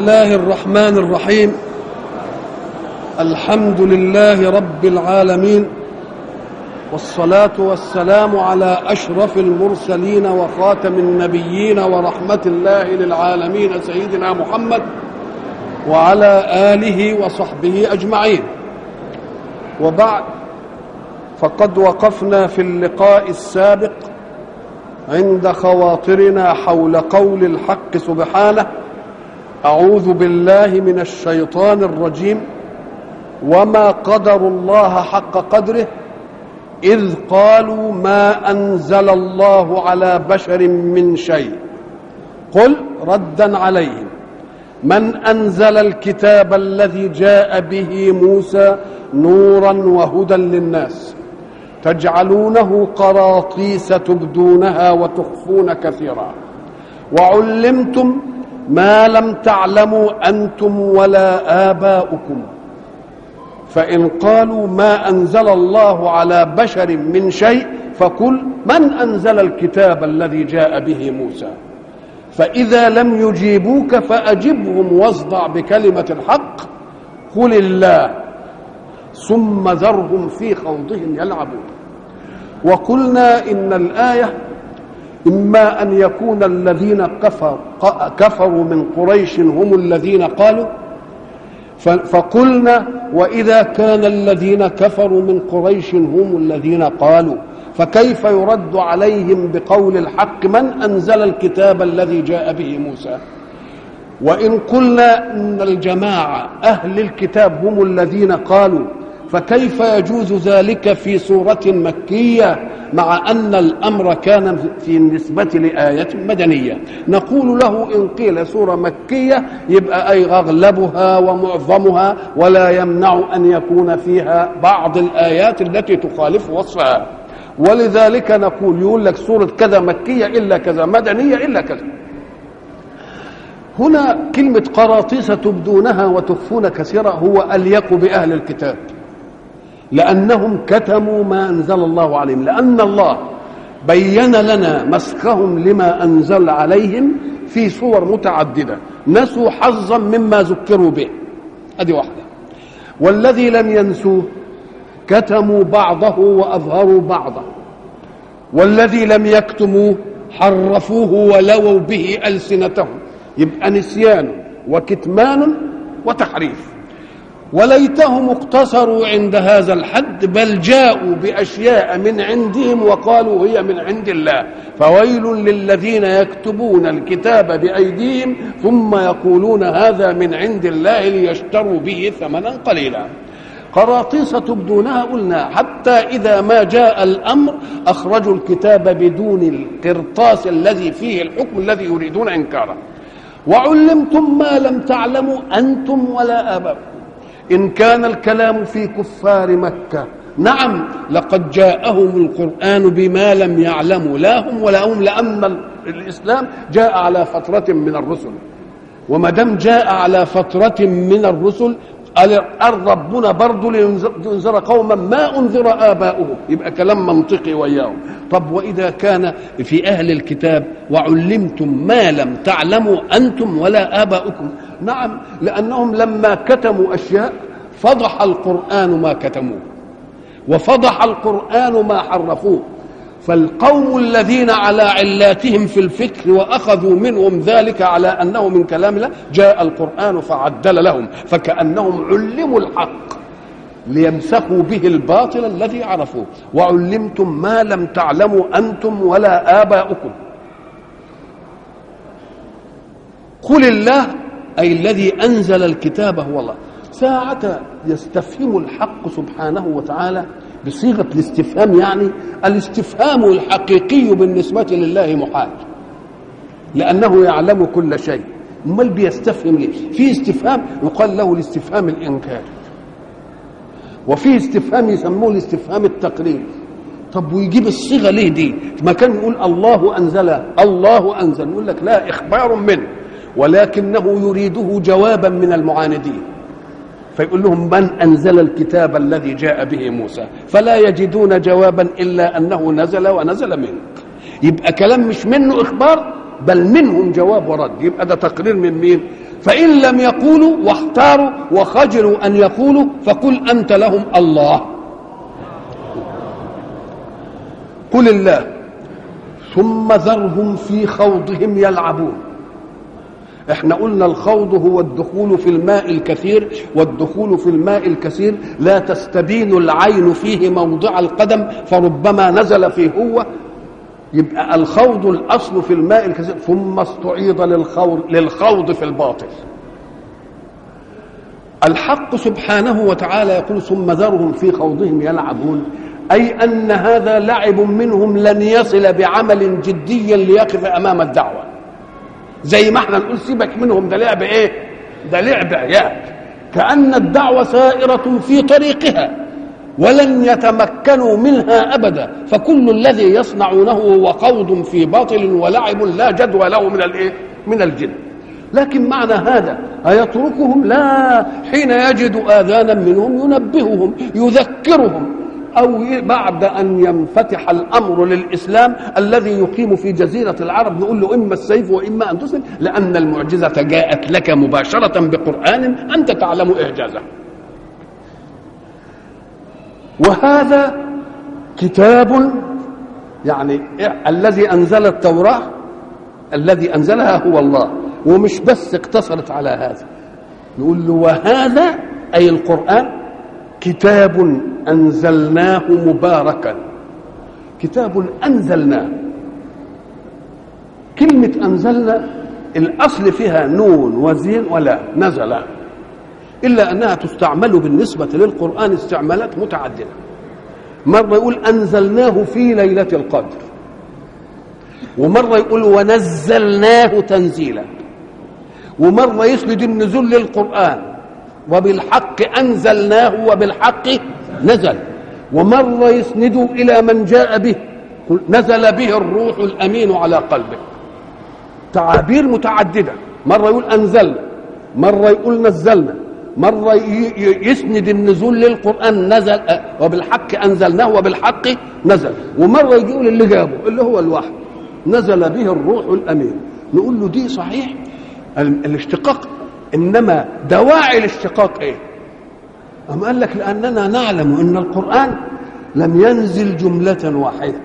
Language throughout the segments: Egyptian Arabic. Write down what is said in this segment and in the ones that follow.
الله الرحمن الرحيم الحمد لله رب العالمين والصلاة والسلام على أشرف المرسلين وخاتم النبيين ورحمة الله للعالمين سيدنا محمد وعلى آله وصحبه أجمعين وبعد فقد وقفنا في اللقاء السابق عند خواطرنا حول قول الحق سبحانه أعوذ بالله من الشيطان الرجيم وما قدروا الله حق قدره إذ قالوا ما أنزل الله على بشر من شيء قل ردا عليهم من أنزل الكتاب الذي جاء به موسى نورا وهدى للناس تجعلونه قراطيس تبدونها وتخفون كثيرا وعلمتم ما لم تعلموا أنتم ولا آباؤكم فإن قالوا ما أنزل الله على بشر من شيء فقل من أنزل الكتاب الذي جاء به موسى فإذا لم يجيبوك فأجبهم واصدع بكلمة الحق قل الله ثم ذرهم في خوضهم يلعبون وقلنا إن الآية إما أن يكون الذين كفر كفروا من قريش هم الذين قالوا فقلنا وإذا كان الذين كفروا من قريش هم الذين قالوا فكيف يرد عليهم بقول الحق من أنزل الكتاب الذي جاء به موسى وإن قلنا إن الجماعة أهل الكتاب هم الذين قالوا فكيف يجوز ذلك في سورة مكية مع أن الأمر كان في النسبة لآية مدنية نقول له إن قيل سورة مكية يبقى أي أغلبها ومعظمها ولا يمنع أن يكون فيها بعض الآيات التي تخالف وصفها ولذلك نقول يقول لك سورة كذا مكية إلا كذا مدنية إلا كذا هنا كلمة قراطيس تبدونها وتخفون كثيرا هو أليق بأهل الكتاب لأنهم كتموا ما أنزل الله عليهم لأن الله بين لنا مسخهم لما أنزل عليهم في صور متعددة نسوا حظا مما ذكروا به هذه واحدة والذي لم ينسوه كتموا بعضه وأظهروا بعضه والذي لم يكتموه حرفوه ولووا به ألسنتهم يبقى نسيان وكتمان وتحريف وليتهم اقتصروا عند هذا الحد بل جاءوا باشياء من عندهم وقالوا هي من عند الله فويل للذين يكتبون الكتاب بايديهم ثم يقولون هذا من عند الله ليشتروا به ثمنا قليلا قراطيس تبدونها قلنا حتى إذا ما جاء الأمر أخرجوا الكتاب بدون القرطاس الذي فيه الحكم الذي يريدون إنكاره وعلمتم ما لم تعلموا أنتم ولا آباؤكم إن كان الكلام في كفار مكة نعم لقد جاءهم القرآن بما لم يعلموا لا هم ولا هم لأن الإسلام جاء على فترة من الرسل وما دام جاء على فترة من الرسل قال ربنا برضه لينذر قوما ما انذر اباؤهم يبقى كلام منطقي وياهم طب واذا كان في اهل الكتاب وعلمتم ما لم تعلموا انتم ولا اباؤكم نعم لانهم لما كتموا اشياء فضح القران ما كتموه وفضح القران ما حرفوه فالقوم الذين على علاتهم في الفكر واخذوا منهم ذلك على انه من كلام الله جاء القران فعدل لهم فكانهم علموا الحق ليمسخوا به الباطل الذي عرفوه وعلمتم ما لم تعلموا انتم ولا اباؤكم قل الله اي الذي انزل الكتاب هو الله ساعة يستفهم الحق سبحانه وتعالى بصيغة الاستفهام يعني الاستفهام الحقيقي بالنسبة لله محال لأنه يعلم كل شيء امال بيستفهم ليه في استفهام يقال له الاستفهام الإنكاري وفي استفهام يسموه الاستفهام التقريري طب ويجيب الصيغه ليه دي ما كان يقول الله انزل الله انزل يقول لك لا اخبار منه ولكنه يريده جوابا من المعاندين فيقول لهم من انزل الكتاب الذي جاء به موسى فلا يجدون جوابا الا انه نزل ونزل منك يبقى كلام مش منه اخبار بل منهم جواب ورد يبقى ده تقرير من مين فإن لم يقولوا واختاروا وخجلوا أن يقولوا فقل أنت لهم الله قل الله ثم ذرهم في خوضهم يلعبون احنا قلنا الخوض هو الدخول في الماء الكثير والدخول في الماء الكثير لا تستبين العين فيه موضع القدم فربما نزل فيه هو يبقى الخوض الاصل في الماء الكثير ثم استعيض للخوض للخوض في الباطل الحق سبحانه وتعالى يقول ثم ذرهم في خوضهم يلعبون اي ان هذا لعب منهم لن يصل بعمل جدي ليقف امام الدعوه زي ما احنا نقول سيبك منهم ده لعب ايه ده لعب عيال كأن الدعوة سائرة في طريقها ولن يتمكنوا منها أبدا فكل الذي يصنعونه هو خوض في باطل ولعب لا جدوى له من الايه من الجن لكن معنى هذا أيتركهم لا حين يجد آذانا منهم ينبههم يذكرهم أو بعد أن ينفتح الأمر للإسلام الذي يقيم في جزيرة العرب نقول له إما السيف وإما أن تسلم لأن المعجزة جاءت لك مباشرة بقرآن أنت تعلم إعجازه وهذا كتاب يعني الذي أنزل التوراة الذي أنزلها هو الله ومش بس اقتصرت على هذا نقول له وهذا أي القرآن كتاب أنزلناه مباركا كتاب أنزلناه كلمة أنزلنا الأصل فيها نون وزين ولا نزل إلا أنها تستعمل بالنسبة للقرآن استعمالات متعددة مرة يقول أنزلناه في ليلة القدر ومرة يقول ونزلناه تنزيلا ومرة يسند النزول للقرآن وبالحق أنزلناه وبالحق نزل ومرة يسند إلى من جاء به نزل به الروح الأمين على قلبه تعابير متعددة مرة يقول أنزلنا مرة يقول نزلنا مرة يسند النزول للقرآن نزل وبالحق أنزلناه وبالحق نزل ومرة يقول اللي جابه اللي هو الوحي نزل به الروح الأمين نقول له دي صحيح الاشتقاق إنما دواعي الاشتقاق إيه أم قال لك لأننا نعلم أن القرآن لم ينزل جملة واحدة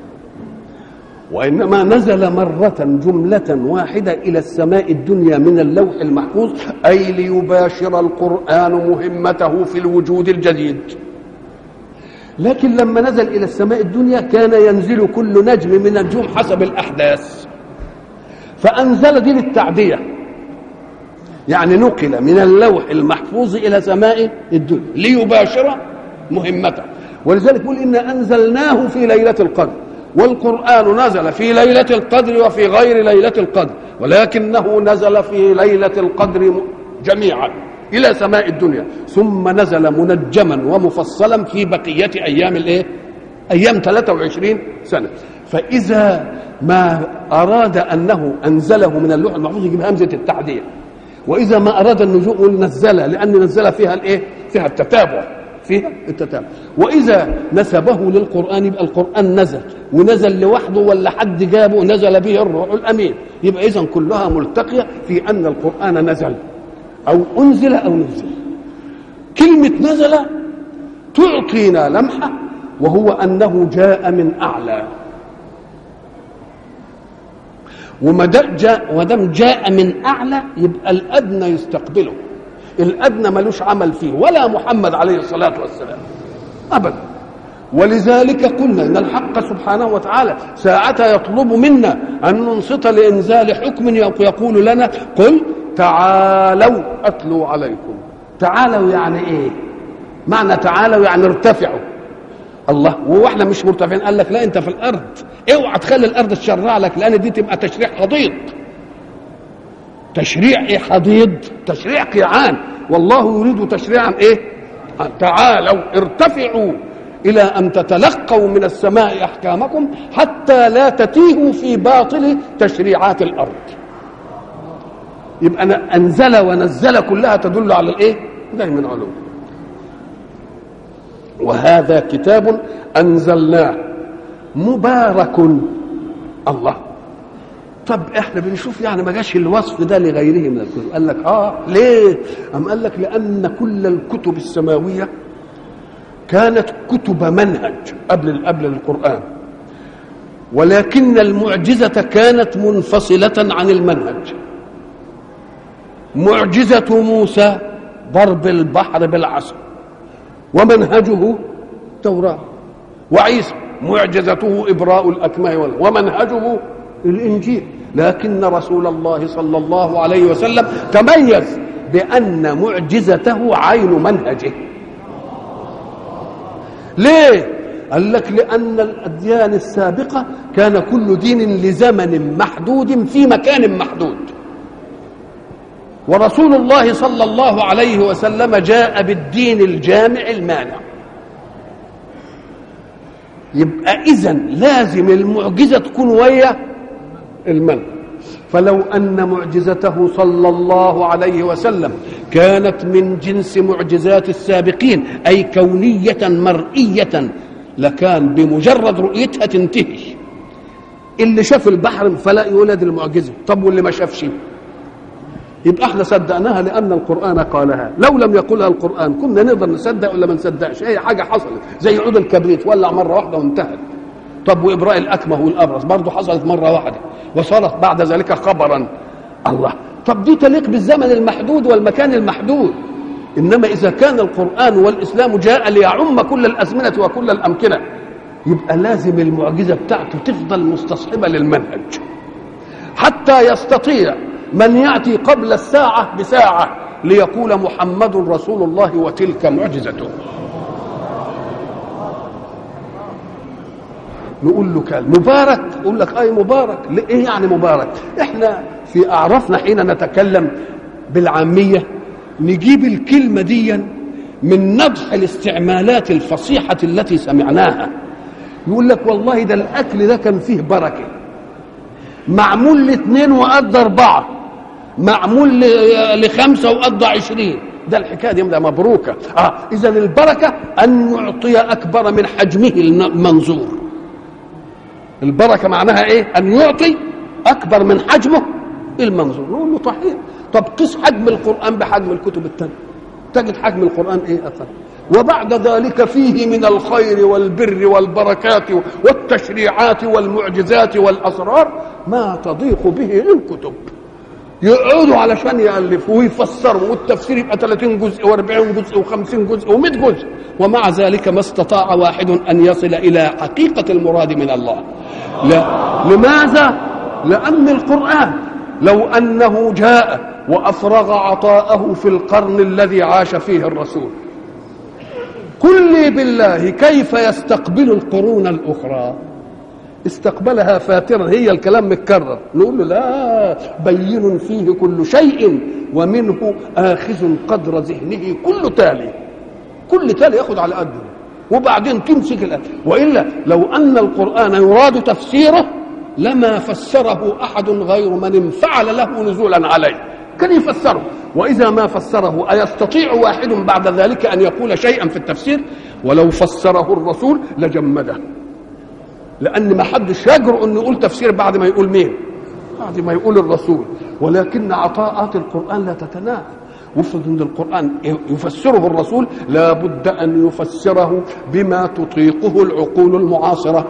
وإنما نزل مرة جملة واحدة إلى السماء الدنيا من اللوح المحفوظ أي ليباشر القرآن مهمته في الوجود الجديد لكن لما نزل إلى السماء الدنيا كان ينزل كل نجم من النجوم حسب الأحداث فأنزل دي للتعدية يعني نقل من اللوح المحفوظ إلى سماء الدنيا ليباشر مهمته ولذلك يقول إنا أنزلناه في ليلة القدر والقرآن نزل في ليلة القدر وفي غير ليلة القدر ولكنه نزل في ليلة القدر جميعا إلى سماء الدنيا ثم نزل منجما ومفصلا في بقية أيام الإيه؟ أيام 23 سنة فإذا ما أراد أنه أنزله من اللوح المحفوظ يجيب همزة التعدية وإذا ما أراد النزول يقول نزلها لأن نزل فيها الإيه؟ فيها التتابع فيها التتابع واذا نسبه للقران يبقى القران نزل ونزل لوحده ولا حد جابه نزل به الروح الامين يبقى اذا كلها ملتقيه في ان القران نزل او انزل او نزل كلمه نزل تعطينا لمحه وهو انه جاء من اعلى وما جاء ودام جاء من اعلى يبقى الادنى يستقبله الادنى ملوش عمل فيه ولا محمد عليه الصلاه والسلام ابدا ولذلك قلنا ان الحق سبحانه وتعالى ساعتها يطلب منا ان ننصت لانزال حكم يقول لنا قل تعالوا اتلو عليكم تعالوا يعني ايه معنى تعالوا يعني ارتفعوا الله واحنا مش مرتفعين قال لك لا انت في الارض اوعى تخلي الارض تشرع لك لان دي تبقى تشريع حضيض تشريع ايه حضيض تشريع قيعان والله يريد تشريعا ايه تعالوا ارتفعوا الى ان تتلقوا من السماء احكامكم حتى لا تتيهوا في باطل تشريعات الارض يبقى أنا انزل ونزل كلها تدل على الايه دايما علو وهذا كتاب انزلناه مبارك الله طب احنا بنشوف يعني ما جاش الوصف ده لغيره من الكتب قال لك اه ليه ام قال لك لان كل الكتب السماويه كانت كتب منهج قبل قبل القران ولكن المعجزه كانت منفصله عن المنهج معجزه موسى ضرب البحر بالعصا ومنهجه التوراه وعيسى معجزته ابراء الاكمه ومنهجه الانجيل لكن رسول الله صلى الله عليه وسلم تميز بان معجزته عين منهجه ليه قال لك لان الاديان السابقه كان كل دين لزمن محدود في مكان محدود ورسول الله صلى الله عليه وسلم جاء بالدين الجامع المانع يبقى اذا لازم المعجزه تكون ويا المنع فلو ان معجزته صلى الله عليه وسلم كانت من جنس معجزات السابقين اي كونيه مرئيه لكان بمجرد رؤيتها تنتهي اللي شاف البحر فلا يولد المعجزه طب واللي ما شافش يبقى احنا صدقناها لان القران قالها لو لم يقلها القران كنا نقدر نصدق ولا ما نصدقش هي حاجه حصلت زي عود الكبريت ولع مره واحده وانتهت طب وابراء الاكمه والابرص برضه حصلت مره واحده وصارت بعد ذلك خبرا الله طب دي تليق بالزمن المحدود والمكان المحدود انما اذا كان القران والاسلام جاء ليعم كل الازمنه وكل الامكنه يبقى لازم المعجزه بتاعته تفضل مستصحبه للمنهج حتى يستطيع من ياتي قبل الساعه بساعه ليقول محمد رسول الله وتلك معجزته نقول له كان مبارك يقول لك اي مبارك ايه يعني مبارك احنا في اعرافنا حين نتكلم بالعاميه نجيب الكلمه دي من نضح الاستعمالات الفصيحه التي سمعناها يقول لك والله ده الاكل ده كان فيه بركه معمول لاثنين وقضى اربعه معمول لخمسه وقضى عشرين ده الحكايه دي ده مبروكه اه اذا البركه ان يعطي اكبر من حجمه المنظور البركه معناها ايه ان يعطي اكبر من حجمه المنظور نقول له صحيح طب قس حجم القران بحجم الكتب الثانيه تجد حجم القران ايه اثر وبعد ذلك فيه من الخير والبر والبركات والتشريعات والمعجزات والاسرار ما تضيق به الكتب يقعدوا علشان يالفوا ويفسروا والتفسير يبقى 30 جزء و40 جزء و50 جزء و100 جزء ومع ذلك ما استطاع واحد ان يصل الى حقيقه المراد من الله لا لماذا لان القران لو انه جاء وافرغ عطاءه في القرن الذي عاش فيه الرسول قل لي بالله كيف يستقبل القرون الاخرى استقبلها فاترا هي الكلام متكرر نقول له لا بين فيه كل شيء ومنه آخذ قدر ذهنه كل تالي كل تالي ياخذ على قده وبعدين تمسك الآية وإلا لو أن القرآن يراد تفسيره لما فسره أحد غير من انفعل له نزولا عليه كان يفسره وإذا ما فسره أيستطيع واحد بعد ذلك أن يقول شيئا في التفسير ولو فسره الرسول لجمده لان ما حدش يجرؤ انه يقول تفسير بعد ما يقول مين بعد ما يقول الرسول ولكن عطاءات القران لا تتناهى وافرض ان القران يفسره الرسول لابد ان يفسره بما تطيقه العقول المعاصره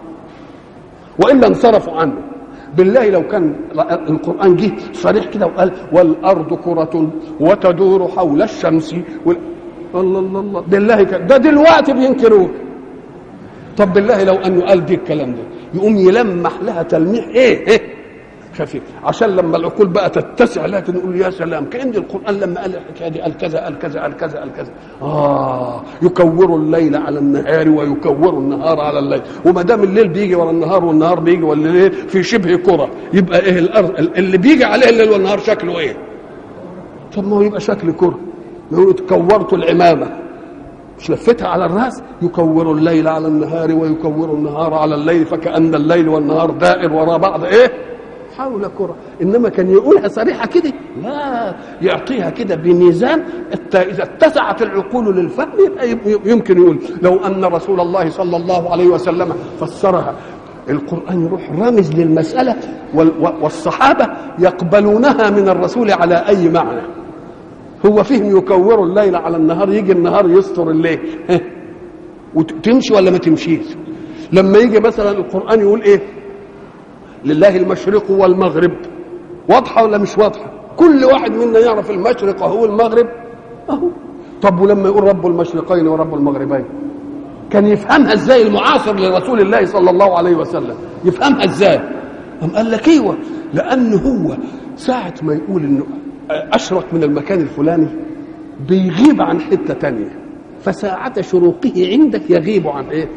والا انصرفوا عنه بالله لو كان القران جه صريح كده وقال والارض كره وتدور حول الشمس وال... الله الله الله بالله كان ده دلوقتي بينكروه طب بالله لو انه قال دي الكلام ده يقوم يلمح لها تلميح ايه ايه خفيف عشان لما العقول بقى تتسع لها نقول يا سلام كان القران لما قال الحكايه دي قال كذا قال كذا قال كذا قال كذا اه يكور الليل على النهار ويكور النهار على الليل وما دام الليل بيجي ورا النهار والنهار بيجي والليل في شبه كره يبقى ايه الارض اللي بيجي عليه الليل والنهار شكله ايه؟ طب ما هو يبقى شكل كره نقول كورت العمامه مش لفتها على الراس يكور الليل على النهار ويكور النهار على الليل فكأن الليل والنهار دائر وراء بعض ايه حول كرة إنما كان يقولها صريحة كده لا يعطيها كده بميزان إذا اتسعت العقول للفهم يبقى يمكن يقول لو أن رسول الله صلى الله عليه وسلم فسرها القرآن يروح رامز للمسألة والصحابة يقبلونها من الرسول على أي معنى هو فهم يكور الليل على النهار يجي النهار يستر الليل وتمشي ولا ما تمشيش لما يجي مثلا القرآن يقول ايه لله المشرق والمغرب واضحة ولا مش واضحة كل واحد منا يعرف المشرق وهو المغرب اهو طب ولما يقول رب المشرقين ورب المغربين كان يفهمها ازاي المعاصر لرسول الله صلى الله عليه وسلم يفهمها ازاي قام قال لك ايوه لان هو ساعه ما يقول انه اشرق من المكان الفلاني بيغيب عن حته تانية فساعة شروقه عندك يغيب عن ايه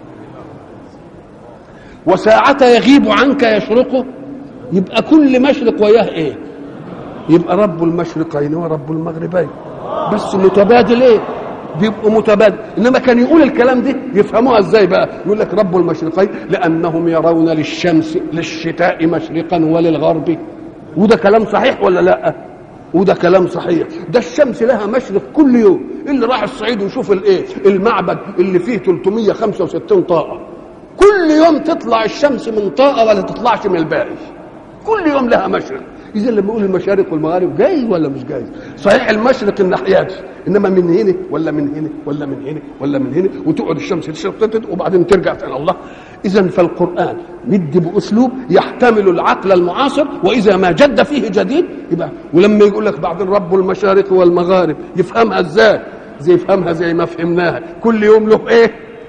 وساعة يغيب عنك يشرقه يبقى كل مشرق وياه ايه يبقى رب المشرقين ورب المغربين بس متبادل ايه بيبقوا متبادل انما كان يقول الكلام ده يفهموها ازاي بقى يقول لك رب المشرقين لانهم يرون للشمس للشتاء مشرقا وللغرب وده كلام صحيح ولا لا وده كلام صحيح ده الشمس لها مشرق كل يوم اللي راح الصعيد ويشوف الايه المعبد اللي فيه 365 طاقه كل يوم تطلع الشمس من طاقه ولا تطلعش من الباقي كل يوم لها مشرق اذا لما يقول المشارق والمغارب جايز ولا مش جايز صحيح المشرق الناحيات انما من هنا ولا من هنا ولا من هنا ولا من هنا وتقعد الشمس تشرق وبعدين ترجع الى الله اذا فالقران مدي باسلوب يحتمل العقل المعاصر واذا ما جد فيه جديد يبقى ولما يقول لك بعدين رب المشارق والمغارب يفهمها ازاي زي يفهمها زي ما فهمناها كل يوم له ايه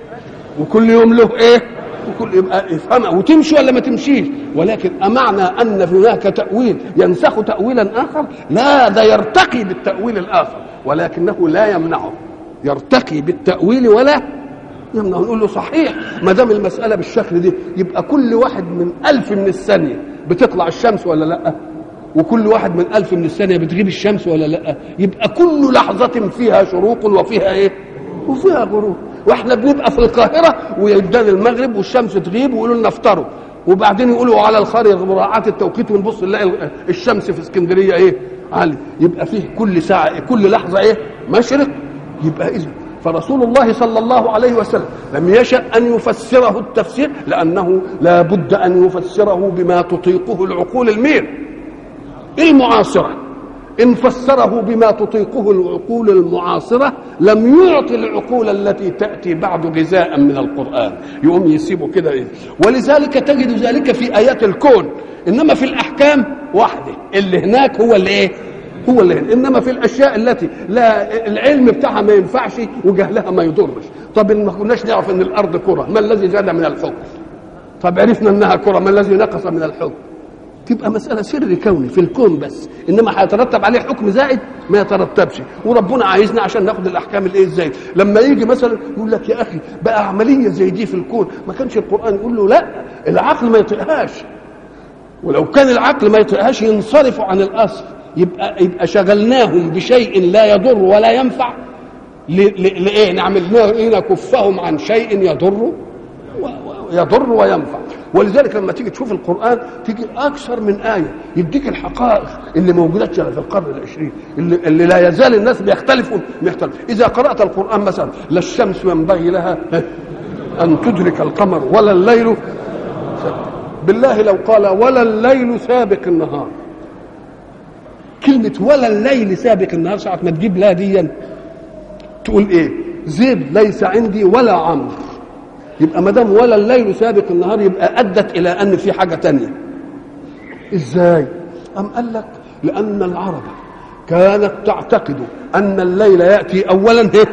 وكل يوم له ايه وكل يبقى يفهمها وتمشي ولا ما تمشيش ولكن أمعنى أن هناك تأويل ينسخ تأويلا آخر لا ده يرتقي بالتأويل الآخر ولكنه لا يمنعه يرتقي بالتأويل ولا يمنعه نقول له صحيح ما دام المسألة بالشكل دي يبقى كل واحد من ألف من الثانية بتطلع الشمس ولا لأ وكل واحد من ألف من الثانية بتغيب الشمس ولا لأ يبقى كل لحظة فيها شروق وفيها إيه وفيها غروب واحنا بنبقى في القاهره ويدان المغرب والشمس تغيب ويقولوا لنا افطروا وبعدين يقولوا على الخارج مراعاه التوقيت ونبص نلاقي الشمس في اسكندريه ايه عالي يبقى فيه كل ساعه كل لحظه ايه مشرق يبقى اذا فرسول الله صلى الله عليه وسلم لم يشأ أن يفسره التفسير لأنه لا بد أن يفسره بما تطيقه العقول المير المعاصرة إن فسره بما تطيقه العقول المعاصرة لم يعطي العقول التي تأتي بعد غذاء من القرآن يقوم يسيبه كده إيه ولذلك تجد ذلك في آيات الكون إنما في الأحكام واحدة اللي هناك هو اللي إيه هو اللي هنا. انما في الاشياء التي لا العلم بتاعها ما ينفعش وجهلها ما يضرش طب ما كناش نعرف ان الارض كره ما الذي زاد من الحكم طب عرفنا انها كره ما الذي نقص من الحكم تبقى مسألة سر كوني في الكون بس إنما هيترتب عليه حكم زائد ما يترتبش وربنا عايزنا عشان ناخد الأحكام الإيه إزاي لما يجي مثلا يقول لك يا أخي بقى عملية زي دي في الكون ما كانش القرآن يقول له لا العقل ما يطيقهاش ولو كان العقل ما يطيقهاش ينصرفوا عن الأصل يبقى يبقى شغلناهم بشيء لا يضر ولا ينفع لإيه نعمل إيه نكفهم عن شيء يضر يضر وينفع ولذلك لما تيجي تشوف القرآن تيجي أكثر من آية يديك الحقائق اللي موجودة في القرن العشرين اللي, اللي لا يزال الناس بيختلفوا بيختلف إذا قرأت القرآن مثلا لا الشمس ينبغي لها أن تدرك القمر ولا الليل بالله لو قال ولا الليل سابق النهار كلمة ولا الليل سابق النهار ساعة ما تجيب لا ديا تقول ايه زيد ليس عندي ولا عمرو يبقى ما دام ولا الليل سابق النهار يبقى ادت الى ان في حاجه تانية ازاي ام قال لك لان العرب كانت تعتقد ان الليل ياتي اولا هيك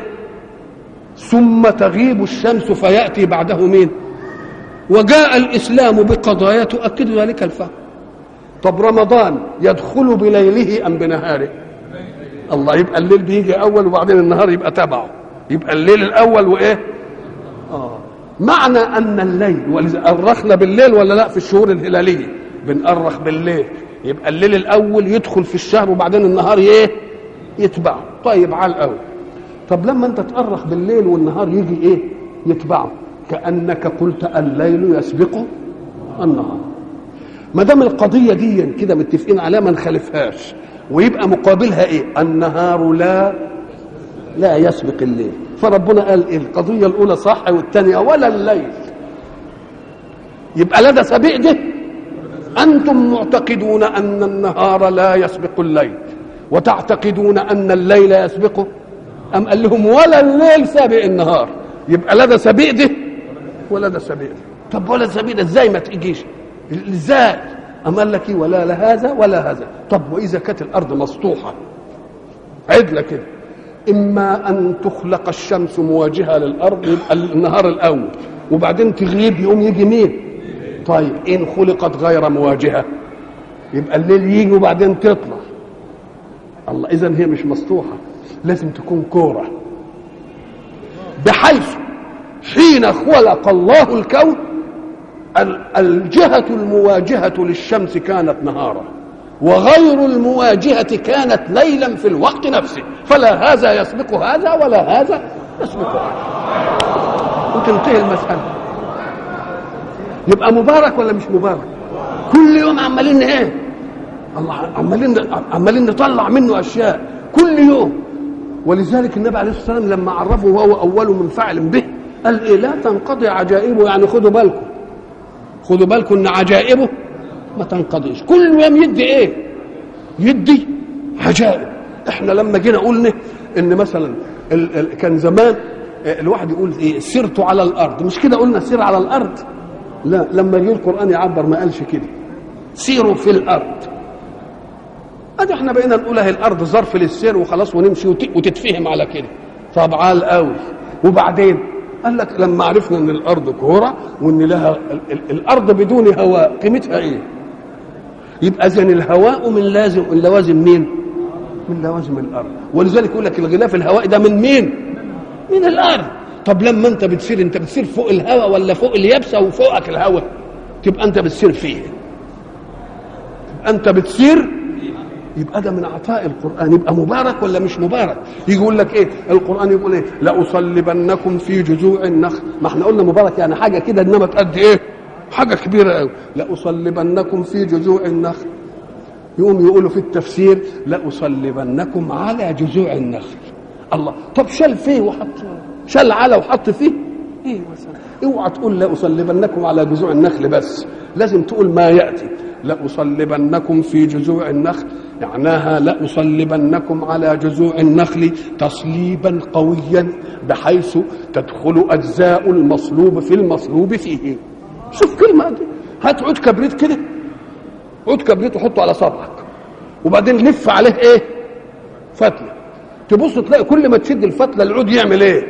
ثم تغيب الشمس فياتي بعده مين وجاء الاسلام بقضايا تؤكد ذلك الفهم طب رمضان يدخل بليله ام بنهاره الله يبقى الليل بيجي اول وبعدين النهار يبقى تبعه يبقى الليل الاول وايه اه معنى ان الليل ولذا أرخنا بالليل ولا لا في الشهور الهلاليه بنأرخ بالليل يبقى الليل الاول يدخل في الشهر وبعدين النهار ايه يتبعه طيب على الاول طب لما انت تأرخ بالليل والنهار يجي ايه يتبعه كانك قلت الليل يسبق النهار ما دام القضيه دي كده متفقين عليها ما نخالفهاش ويبقى مقابلها ايه النهار لا لا يسبق الليل فربنا قال إيه القضيه الاولى صح والثانيه ولا الليل يبقى لدى سبيق ده انتم معتقدون ان النهار لا يسبق الليل وتعتقدون ان الليل يسبقه ام قال لهم ولا الليل سابق النهار يبقى لدى سبيق ده ولا ده سبيق ده طب ولا سبيق ده ازاي ما تجيش ازاي أم قال لك إيه ولا لهذا ولا هذا طب وإذا كانت الأرض مسطوحة عدلة كده إما أن تخلق الشمس مواجهة للأرض يبقى النهار الأول وبعدين تغيب يقوم يجي مين طيب إن خلقت غير مواجهة يبقى الليل يجي وبعدين تطلع الله إذا هي مش مسطوحة لازم تكون كورة بحيث حين خلق الله الكون الجهة المواجهة للشمس كانت نهارا وغير المواجهة كانت ليلا في الوقت نفسه فلا هذا يسبق هذا ولا هذا يسبق هذا وتنتهي المسألة يبقى مبارك ولا مش مبارك كل يوم عمالين ايه الله عمالين عمالين نطلع منه اشياء كل يوم ولذلك النبي عليه الصلاه والسلام لما عرفه وهو اول منفعل به قال ايه لا تنقضي عجائبه يعني خدوا بالكم خدوا بالكم ان عجائبه ما تنقضيش كل يوم يدي ايه يدي عجائب احنا لما جينا قلنا ان مثلا ال ال كان زمان الواحد يقول ايه سرت على الارض مش كده قلنا سير على الارض لا لما جه القران يعبر ما قالش كده سيروا في الارض ادي احنا بقينا نقول اهي الارض ظرف للسير وخلاص ونمشي وتتفهم على كده طب عال قوي وبعدين قال لك لما عرفنا ان الارض كوره وان لها الارض بدون هواء قيمتها ايه يبقى اذا الهواء من لازم من لوازم مين من لوازم الارض ولذلك يقول لك الغلاف الهوائي ده من مين من الارض طب لما انت بتسير انت بتسير فوق الهواء ولا فوق اليابسه وفوقك الهواء تبقى انت بتسير فيه تبقى انت بتسير يبقى ده من عطاء القرآن يبقى مبارك ولا مش مبارك يجي يقول لك ايه القرآن يقول ايه لأصلبنكم في جذوع النخل ما احنا قلنا مبارك يعني حاجة كده انما تأدي ايه حاجة كبيرة قوي لأصلبنكم في جذوع النخل يقوم يقولوا في التفسير لأصلبنكم على جذوع النخل الله طب شال فيه وحط شال على وحط فيه ايه مثلا اوعى تقول لأصلبنكم على جذوع النخل بس لازم تقول ما يأتي لأصلبنكم في جذوع النخل معناها لأصلبنكم على جذوع النخل تصليبا قويا بحيث تدخل أجزاء المصلوب في المصلوب فيه شوف كلمة دي هات عود كبريت كده عود كبريت وحطه على صبعك وبعدين لف عليه ايه فتلة تبص تلاقي كل ما تشد الفتلة العود يعمل ايه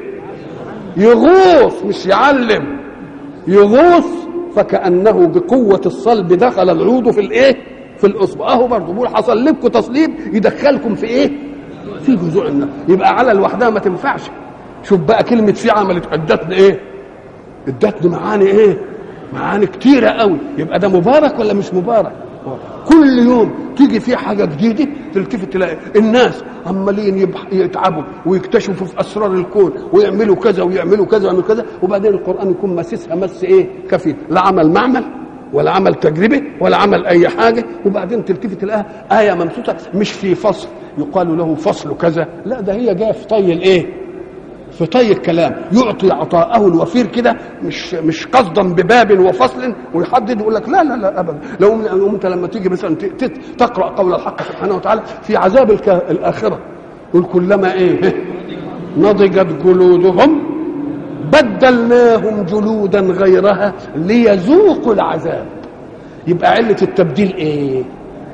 يغوص مش يعلم يغوص فكانه بقوه الصلب دخل العود في الايه في الاصبع اهو برضه بيقول حصل لكم تصليب يدخلكم في ايه في جذوع النخل يبقى على لوحدها ما تنفعش شوف بقى كلمه في عملت ادتنا ايه ادتنا معاني ايه معاني كتيره قوي يبقى ده مبارك ولا مش مبارك كل يوم تيجي فيه حاجه جديده تلتفت تلاقي الناس عمالين يتعبوا ويكتشفوا في اسرار الكون ويعملوا كذا ويعملوا كذا ويعملوا كذا وبعدين القران يكون مسسها مس ايه كفي لا عمل معمل ولا عمل تجربه ولا عمل اي حاجه وبعدين تلتفت تلاقيها ايه ممسوسه مش في فصل يقال له فصل كذا لا ده هي جايه في طي الايه في طي الكلام يعطي عطاءه الوفير كده مش مش قصدا بباب وفصل ويحدد يقول لك لا لا لا ابدا لو انت لما تيجي مثلا تقرا قول الحق سبحانه وتعالى في عذاب الاخره يقول كلما ايه نضجت جلودهم بدلناهم جلودا غيرها ليذوقوا العذاب يبقى علة التبديل ايه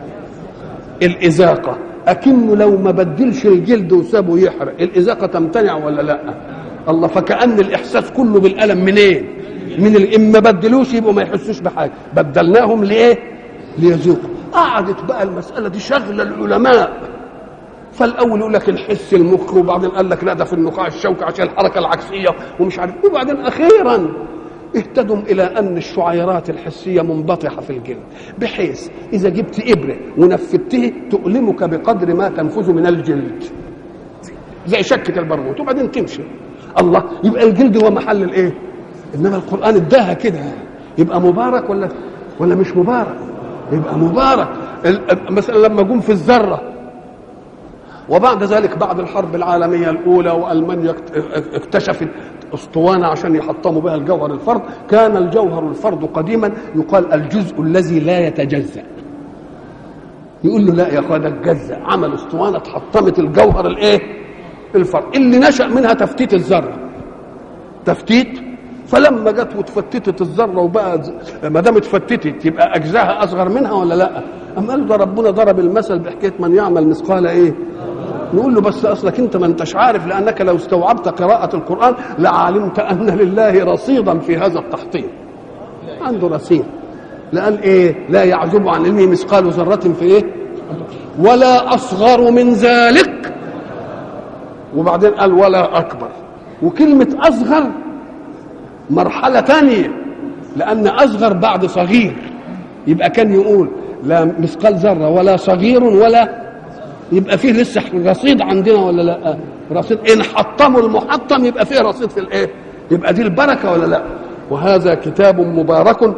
الإزاقة أكنه لو ما بدلش الجلد وسابه يحرق الإزاقة تمتنع ولا لا الله فكأن الإحساس كله بالألم منين إيه؟ من إن ما بدلوش يبقوا ما يحسوش بحاجة بدلناهم لإيه ليذوقوا قعدت بقى المسألة دي شغلة العلماء فالاول يقول لك الحس المخ وبعدين قال لك لا ده في النخاع الشوكي عشان الحركه العكسيه ومش عارف وبعدين اخيرا اهتدوا الى ان الشعيرات الحسيه منبطحه في الجلد بحيث اذا جبت ابره ونفذته تؤلمك بقدر ما تنفذ من الجلد زي شكه البرغوث وبعدين تمشي الله يبقى الجلد هو محل الايه انما القران اداها كده يبقى مبارك ولا ولا مش مبارك يبقى مبارك مثلا لما جم في الذره وبعد ذلك بعد الحرب العالمية الأولى وألمانيا اكتشفت اسطوانة عشان يحطموا بها الجوهر الفرد كان الجوهر الفرد قديما يقال الجزء الذي لا يتجزأ يقول له لا يا اخويا ده اتجزأ عمل اسطوانة حطمت الجوهر الايه الفرد اللي نشأ منها تفتيت الذرة تفتيت فلما جت وتفتتت الذره وبقى ما دام اتفتتت يبقى اجزاها اصغر منها ولا لا؟ اما قالوا ده ربنا ضرب المثل بحكايه من يعمل مثقال ايه؟ نقول له بس اصلك انت ما انتش عارف لانك لو استوعبت قراءه القران لعلمت ان لله رصيدا في هذا التحطيم. عنده رصيد. لقال ايه؟ لا يعزب عن علمه مثقال ذره في ايه؟ ولا اصغر من ذلك وبعدين قال ولا اكبر وكلمه اصغر مرحلة ثانية لأن أصغر بعد صغير يبقى كان يقول لا مثقال ذرة ولا صغير ولا يبقى فيه لسه رصيد عندنا ولا لا رصيد إن حطموا المحطم يبقى فيه رصيد في الإيه يبقى دي البركة ولا لا وهذا كتاب مبارك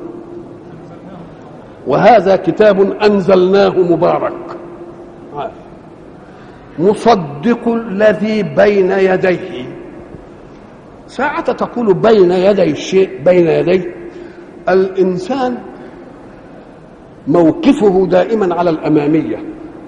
وهذا كتاب أنزلناه مبارك مصدق الذي بين يديه ساعة تقول بين يدي الشيء بين يدي الإنسان موقفه دائما على الأمامية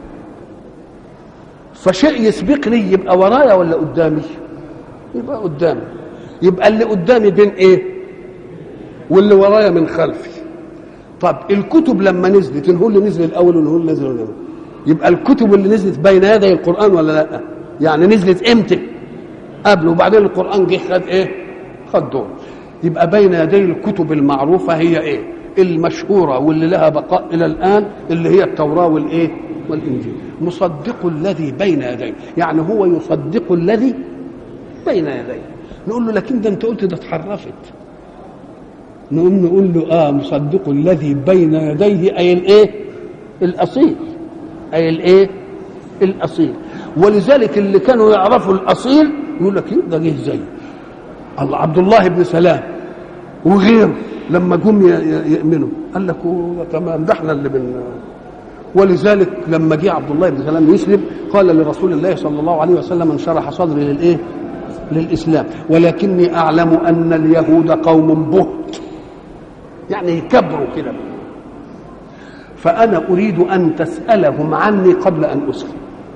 فشيء يسبقني يبقى ورايا ولا قدامي يبقى قدامي يبقى اللي قدامي بين ايه واللي ورايا من خلفي طب الكتب لما نزلت هو اللي نزل الاول ولا هو اللي نزل الأول يبقى الكتب اللي نزلت بين يدي القران ولا لا يعني نزلت امتى قبل وبعدين القرآن جه خد إيه؟ خد دور يبقى بين يدي الكتب المعروفة هي إيه؟ المشهورة واللي لها بقاء إلى الآن اللي هي التوراة والإيه؟ والإنجيل مصدق الذي بين يديه يعني هو يصدق الذي بين يديه نقول له لكن ده أنت قلت ده اتحرفت نقوم نقول له اه مصدق الذي بين يديه اي الايه الاصيل اي الايه الاصيل ولذلك اللي كانوا يعرفوا الاصيل يقول لك ده جه زي الله عبد الله بن سلام وغيره لما جم يؤمنوا قال لك تمام ده احنا اللي بن ولذلك لما جه عبد الله بن سلام يسلم قال لرسول الله صلى الله عليه وسلم انشرح صدري للايه؟ للاسلام ولكني اعلم ان اليهود قوم بهت يعني يكبروا كده فانا اريد ان تسالهم عني قبل ان اسلم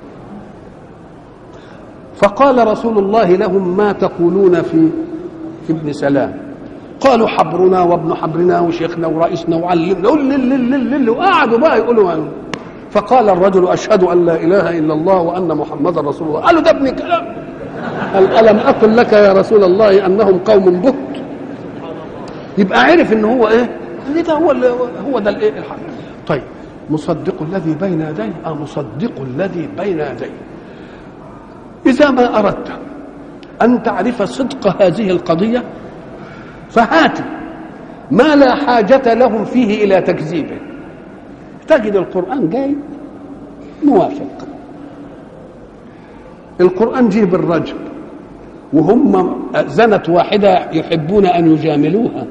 فقال رسول الله لهم ما تقولون في في ابن سلام قالوا حبرنا وابن حبرنا وشيخنا ورئيسنا وعلمنا لل وقعدوا بقى يقولوا فقال الرجل اشهد ان لا اله الا الله وان محمدا رسول الله قالوا ده ابن كلام قال الم اقل لك يا رسول الله انهم قوم بهت يبقى عرف ان هو ايه ده هو هو ده الايه الحق طيب مصدق الذي بين يديه اه مصدق الذي بين يديه إذا ما أردت أن تعرف صدق هذه القضية فهات ما لا حاجة لهم فيه إلى تكذيبه تجد القرآن جاي موافق القرآن جه بالرجل وهم زنت واحدة يحبون أن يجاملوها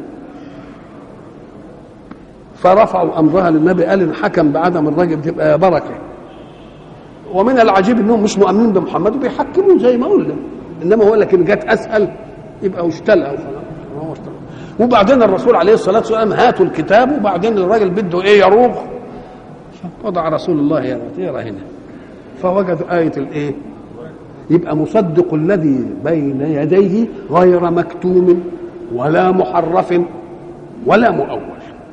فرفعوا أمرها للنبي قال إن حكم بعدم الرجل تبقى يا بركة ومن العجيب انهم مش مؤمنين بمحمد وبيحكموا زي ما قلنا انما هو لكن جت اسال يبقى اشتلها وخلاص وبعدين الرسول عليه الصلاه والسلام هاتوا الكتاب وبعدين الراجل بده ايه يروغ وضع رسول الله يرى هنا فوجد آية الإيه؟ يبقى مصدق الذي بين يديه غير مكتوم ولا محرف ولا مؤول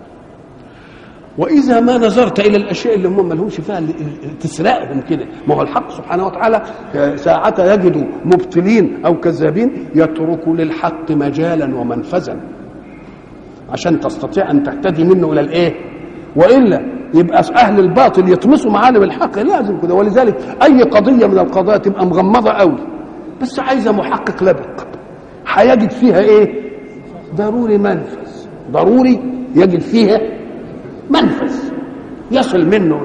واذا ما نظرت الى الاشياء اللي هم ما لهمش فيها تسرقهم كده ما هو الحق سبحانه وتعالى ساعة يجد مبطلين او كذابين يترك للحق مجالا ومنفذا عشان تستطيع ان تهتدي منه الى الايه والا يبقى اهل الباطل يطمسوا معالم الحق لازم كده ولذلك اي قضيه من القضايا تبقى مغمضه قوي بس عايزه محقق لبق هيجد فيها ايه ضروري منفذ ضروري يجد فيها منفذ يصل منه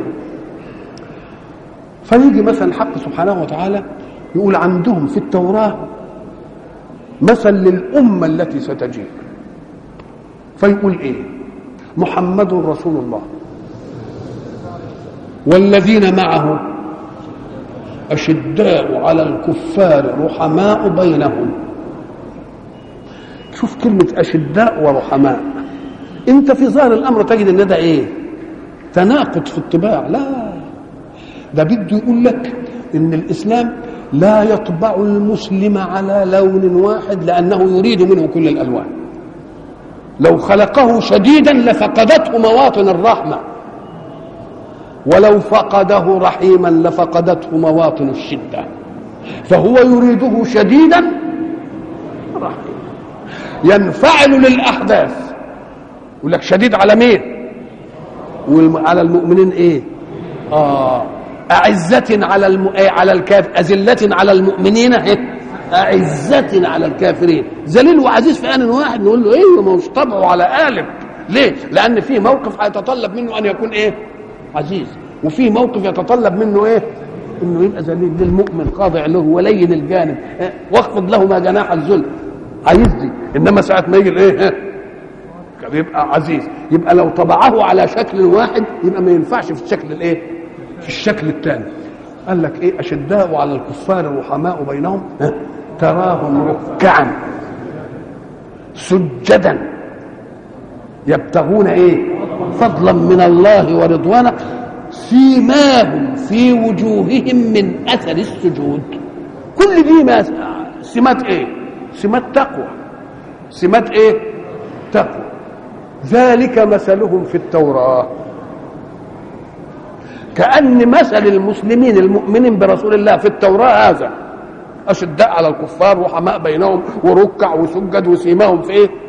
فيجي مثلا الحق سبحانه وتعالى يقول عندهم في التوراة مثل للأمة التي ستجيء فيقول إيه محمد رسول الله والذين معه أشداء على الكفار رحماء بينهم شوف كلمة أشداء ورحماء أنت في ظاهر الأمر تجد أن ده إيه تناقض في الطباع لا ده بده يقول لك ان الاسلام لا يطبع المسلم على لون واحد لانه يريد منه كل الالوان لو خلقه شديدا لفقدته مواطن الرحمه ولو فقده رحيما لفقدته مواطن الشده فهو يريده شديدا رحيما ينفعل للاحداث يقول لك شديد على مين وعلى المؤمنين ايه اه أعزة على الم... على الكاف أذلة على المؤمنين أعزة على الكافرين ذليل وعزيز في آن واحد نقول له إيه ما هوش طبعه على قالب ليه؟ لأن في موقف هيتطلب منه أن يكون إيه؟ عزيز وفي موقف يتطلب منه إيه؟ إنه يبقى ذليل للمؤمن خاضع له ولين الجانب واخفض له ما جناح الذل عايز دي إنما ساعة ما يجي الإيه؟ يبقى عزيز يبقى لو طبعه على شكل واحد يبقى ما ينفعش في الشكل الايه في الشكل الثاني قال لك ايه اشداء على الكفار رحماء بينهم تراهم ركعا سجدا يبتغون ايه فضلا من الله ورضوانه سيماهم في وجوههم من اثر السجود كل دي ما سمات ايه سمات تقوى سمات ايه تقوى ذلك مثلهم في التوراه كأن مثل المسلمين المؤمنين برسول الله في التوراة هذا أشداء على الكفار وحماء بينهم وركع وسجد وسيماهم في إيه؟